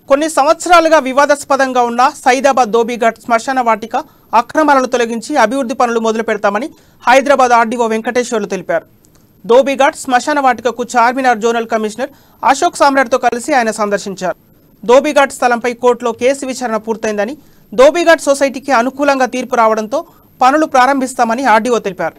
కొన్ని సంవత్సరాలుగా వివాదాస్పదంగా ఉన్న సైదాబాద్ దోబీఘాట్ శ్మశాన వాటిక అక్రమాలను తొలగించి అభివృద్ధి పనులు మొదలు పెడతామని హైదరాబాద్ ఆర్డీఓ వెంకటేశ్వర్లు తెలిపారు దోబీఘాట్ శ్మశాన వాటికకు చార్మినార్ జోనల్ కమిషనర్ అశోక్ సామ్రాట్తో కలిసి ఆయన సందర్శించారు దోబీఘాట్ స్థలంపై కోర్టులో కేసు విచారణ పూర్తయిందని దోబీఘాట్ సొసైటీకి అనుకూలంగా తీర్పు రావడంతో పనులు ప్రారంభిస్తామని ఆర్డీఓ తెలిపారు